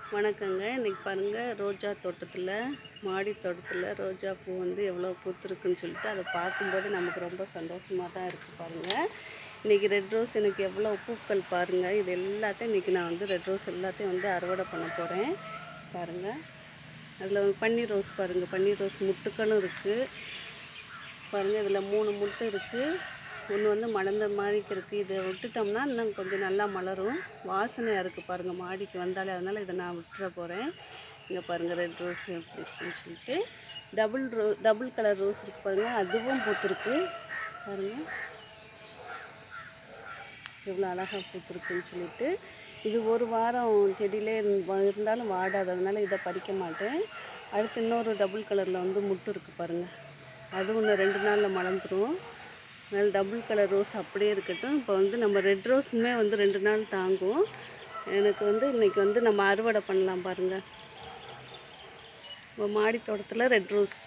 வணக்கங்க இன்றைக்கி பாருங்கள் ரோஜா தோட்டத்தில் மாடி தோட்டத்தில் ரோஜா பூ வந்து எவ்வளோ பூத்துருக்குன்னு சொல்லிட்டு அதை பார்க்கும்போது நமக்கு ரொம்ப சந்தோஷமாக தான் இருக்குது பாருங்கள் இன்றைக்கி ரெட் ரோஸ் எனக்கு எவ்வளோ பூக்கள் பாருங்கள் இது எல்லாத்தையும் இன்றைக்கி நான் வந்து ரெட் ரோஸ் எல்லாத்தையும் வந்து அறுவடை பண்ண போகிறேன் பாருங்கள் அதில் பன்னீர் ரோஸ் பாருங்கள் பன்னீர் ரோஸ் முட்டுக்களும் இருக்குது பாருங்கள் இதில் மூணு முட்டை இருக்குது ஒன்று வந்து மலர்ந்த மாதிரி இருக்குது இதை விட்டுட்டோம்னா இன்னும் கொஞ்சம் நல்லா மலரும் வாசனையாக இருக்குது பாருங்கள் மாடிக்கு வந்தாலே அதனால் இதை நான் விட்டுற போகிறேன் இங்கே பாருங்கள் ரெட் ரோஸ் எப்படி இருக்குன்னு சொல்லிட்டு double row double colour rose இருக்குது பாருங்கள் அதுவும் பூத்துருக்கு பாருங்கள் எவ்வளோ அழகாக பூத்துருக்குன்னு சொல்லிட்டு இது ஒரு வாரம் செடியிலே இருந்~ இருந்தாலும் வாடாததுனால இதை பறிக்க மாட்டேன் அடுத்து இன்னொரு டபுள் கலரில் வந்து முட்டு இருக்குது பாருங்கள் அது ஒன்று ரெண்டு நாளில் மலர்ந்துடும் அதனால் டபுள் கலர் ரோஸ் அப்படியே இருக்கட்டும் இப்போ வந்து நம்ம ரெட் ரோஸுமே வந்து ரெண்டு நாள் தாங்கும் எனக்கு வந்து இன்றைக்கி வந்து நம்ம அறுவடை பண்ணலாம் பாருங்கள் இப்போ மாடி தோட்டத்தில் ரெட் ரோஸ்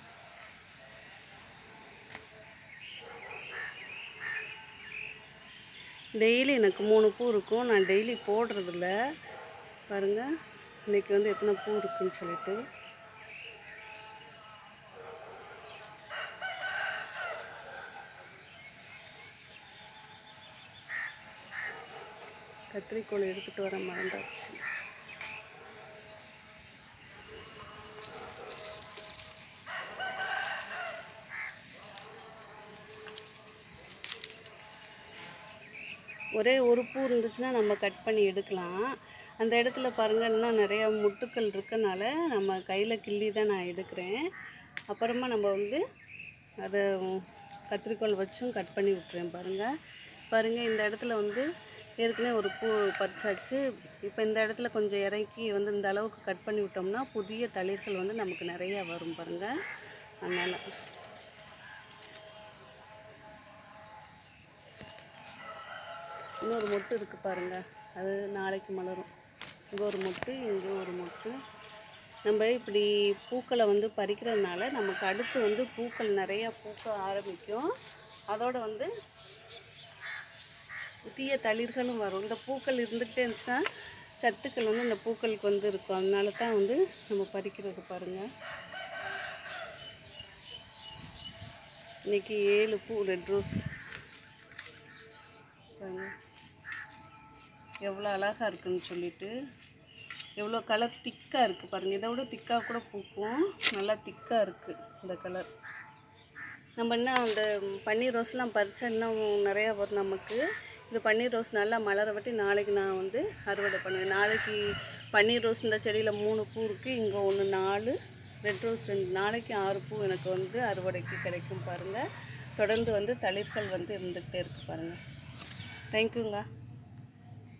டெய்லி எனக்கு மூணு பூ இருக்கும் நான் டெய்லி போடுறதில்ல பாருங்கள் இன்றைக்கி வந்து எத்தனை பூ இருக்குன்னு சொல்லிட்டு கத்திரிக்கோள் எடுத்துகிட்டு வர மறந்தாச்சு ஒரே ஒரு பூ இருந்துச்சுன்னா நம்ம கட் பண்ணி எடுக்கலாம் அந்த இடத்துல பாருங்கள் இன்னும் நிறைய முட்டுக்கள் இருக்கனால நம்ம கையில் கிள்ளி தான் நான் எடுக்கிறேன் அப்புறமா நம்ம வந்து அதை கத்திரிக்கோல் வச்சும் கட் பண்ணி விட்டுறேன் பாருங்கள் பாருங்கள் இந்த இடத்துல வந்து ஏற்கனவே ஒரு பூ பறிச்சாச்சு இப்போ இந்த இடத்துல கொஞ்சம் இறக்கி வந்து இந்த அளவுக்கு கட் பண்ணி விட்டோம்னா புதிய தளிர்கள் வந்து நமக்கு நிறையா வரும் பாருங்கள் அதனால் இன்னொரு மொட்டு இருக்குது பாருங்கள் அது நாளைக்கு மலரும் இங்கே ஒரு மொட்டு இங்கே ஒரு மொட்டு நம்ம இப்படி பூக்களை வந்து பறிக்கிறதுனால நமக்கு அடுத்து வந்து பூக்கள் நிறையா பூக்க ஆரம்பிக்கும் அதோட வந்து புதிய தளிர்களும் வரும் இந்த பூக்கள் இருந்துக்கிட்டே இருந்துச்சுன்னா சத்துக்கள் வந்து இந்த பூக்களுக்கு வந்து இருக்கும் அதனால தான் வந்து நம்ம பறிக்கிறது பாருங்கள் இன்னைக்கு ஏழு பூ ரெட் ரோஸ் பாருங்க எவ்வளோ அழகாக இருக்குன்னு சொல்லிட்டு எவ்வளோ கலர் திக்காக இருக்குது பாருங்கள் இதை விட திக்காக கூட பூக்கும் நல்லா திக்காக இருக்குது இந்த கலர் நம்ம இன்னும் அந்த பன்னீர் ரோஸ்லாம் பறிச்சா இன்னும் நிறையா வரும் நமக்கு இது பன்னீர் ரோஸ் நல்லா மலர வட்டி நாளைக்கு நான் வந்து அறுவடை பண்ணுவேன் நாளைக்கு பன்னீர் ரோஸ் இந்த செடியில் மூணு பூ இருக்குது இங்கே ஒன்று நாலு ரெட் ரோஸ் ரெண்டு நாளைக்கு ஆறு பூ எனக்கு வந்து அறுவடைக்கு கிடைக்கும் பாருங்கள் தொடர்ந்து வந்து தளிர்கள் வந்து இருந்துக்கிட்டே இருக்குது பாருங்கள் தேங்க்யூங்க